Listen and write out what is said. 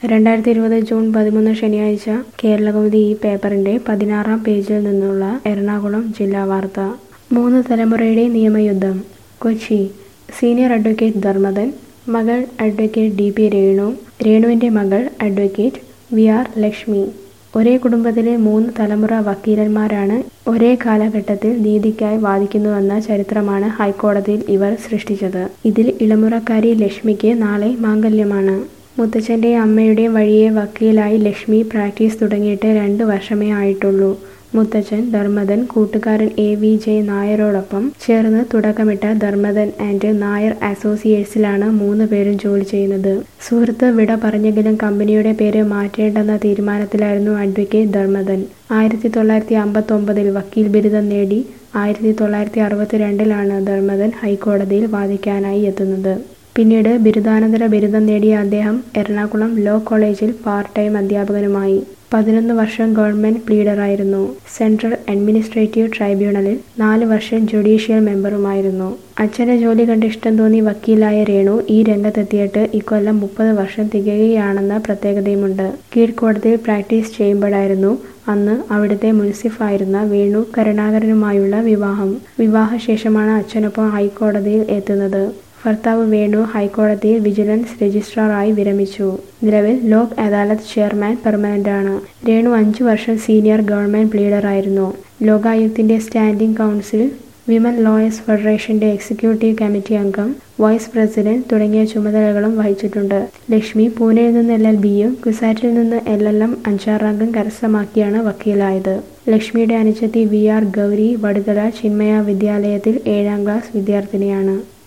രണ്ടായിരത്തി ഇരുപത് ജൂൺ പതിമൂന്ന് ശനിയാഴ്ച കേരളകൗമുദി ഈ പേപ്പറിന്റെ പതിനാറാം പേജിൽ നിന്നുള്ള എറണാകുളം ജില്ലാ വാർത്ത മൂന്ന് തലമുറയുടെ നിയമയുദ്ധം കൊച്ചി സീനിയർ അഡ്വക്കേറ്റ് ധർമ്മദൻ മകൾ അഡ്വക്കേറ്റ് ഡി പി രേണു രേണുവിന്റെ മകൾ അഡ്വക്കേറ്റ് വി ആർ ലക്ഷ്മി ഒരേ കുടുംബത്തിലെ മൂന്ന് തലമുറ വക്കീലന്മാരാണ് ഒരേ കാലഘട്ടത്തിൽ നീതിക്കായി വാദിക്കുന്നുവെന്ന ചരിത്രമാണ് ഹൈക്കോടതിയിൽ ഇവർ സൃഷ്ടിച്ചത് ഇതിൽ ഇളമുറക്കാരി ലക്ഷ്മിക്ക് നാളെ മാംഗല്യമാണ് മുത്തച്ഛൻ്റെയും അമ്മയുടെയും വഴിയെ വക്കീലായി ലക്ഷ്മി പ്രാക്ടീസ് തുടങ്ങിയിട്ട് രണ്ട് വർഷമേ ആയിട്ടുള്ളൂ മുത്തച്ഛൻ ധർമ്മദൻ കൂട്ടുകാരൻ എ വി ജെ നായരോടൊപ്പം ചേർന്ന് തുടക്കമിട്ട ധർമ്മദൻ ആൻഡ് നായർ അസോസിയേറ്റ്സിലാണ് മൂന്ന് പേരും ജോലി ചെയ്യുന്നത് സുഹൃത്ത് വിട പറഞ്ഞെങ്കിലും കമ്പനിയുടെ പേര് മാറ്റേണ്ടെന്ന തീരുമാനത്തിലായിരുന്നു അഡ്വക്കേറ്റ് ധർമ്മദൻ ആയിരത്തി തൊള്ളായിരത്തി അമ്പത്തൊമ്പതിൽ വക്കീൽ ബിരുദം നേടി ആയിരത്തി തൊള്ളായിരത്തി അറുപത്തിരണ്ടിലാണ് ധർമ്മദൻ ഹൈക്കോടതിയിൽ വാദിക്കാനായി എത്തുന്നത് പിന്നീട് ബിരുദാനന്തര ബിരുദം നേടിയ അദ്ദേഹം എറണാകുളം ലോ കോളേജിൽ പാർട്ട് ടൈം അധ്യാപകനുമായി പതിനൊന്ന് വർഷം ഗവൺമെന്റ് പ്ലീഡറായിരുന്നു സെൻട്രൽ അഡ്മിനിസ്ട്രേറ്റീവ് ട്രൈബ്യൂണലിൽ നാല് വർഷം ജുഡീഷ്യൽ മെമ്പറുമായിരുന്നു അച്ഛന്റെ ജോലി കണ്ട് ഇഷ്ടം തോന്നി വക്കീലായ രേണു ഈ രംഗത്തെത്തിയിട്ട് ഇക്കൊല്ലം മുപ്പത് വർഷം തികയുകയാണെന്ന പ്രത്യേകതയുമുണ്ട് കീഴ്ക്കോടതിയിൽ പ്രാക്ടീസ് ചെയ്യുമ്പോഴായിരുന്നു അന്ന് അവിടുത്തെ മുൻസിഫായിരുന്ന വേണു കരുണാകരനുമായുള്ള വിവാഹം വിവാഹശേഷമാണ് അച്ഛനൊപ്പം ഹൈക്കോടതിയിൽ എത്തുന്നത് ഭർത്താവ് വേണു ഹൈക്കോടതിയിൽ വിജിലൻസ് രജിസ്ട്രാറായി വിരമിച്ചു നിലവിൽ ലോക് അദാലത്ത് ചെയർമാൻ പെർമനന്റ് ആണ് രേണു അഞ്ചു വർഷം സീനിയർ ഗവൺമെന്റ് ലീഡറായിരുന്നു ലോകായുക്തിന്റെ സ്റ്റാൻഡിംഗ് കൗൺസിൽ വിമൻ ലോയേഴ്സ് ഫെഡറേഷന്റെ എക്സിക്യൂട്ടീവ് കമ്മിറ്റി അംഗം വൈസ് പ്രസിഡന്റ് തുടങ്ങിയ ചുമതലകളും വഹിച്ചിട്ടുണ്ട് ലക്ഷ്മി പൂനെയിൽ നിന്ന് എൽ എൽ ബിയും കുസാറ്റിൽ നിന്ന് എൽ എൽ എം അഞ്ചാം റാങ്കും കരസ്ഥമാക്കിയാണ് വക്കീലായത് ലക്ഷ്മിയുടെ അനുജത്തി വി ആർ ഗൗരി വടുതല ചിന്മയ വിദ്യാലയത്തിൽ ഏഴാം ക്ലാസ് വിദ്യാർത്ഥിനിയാണ്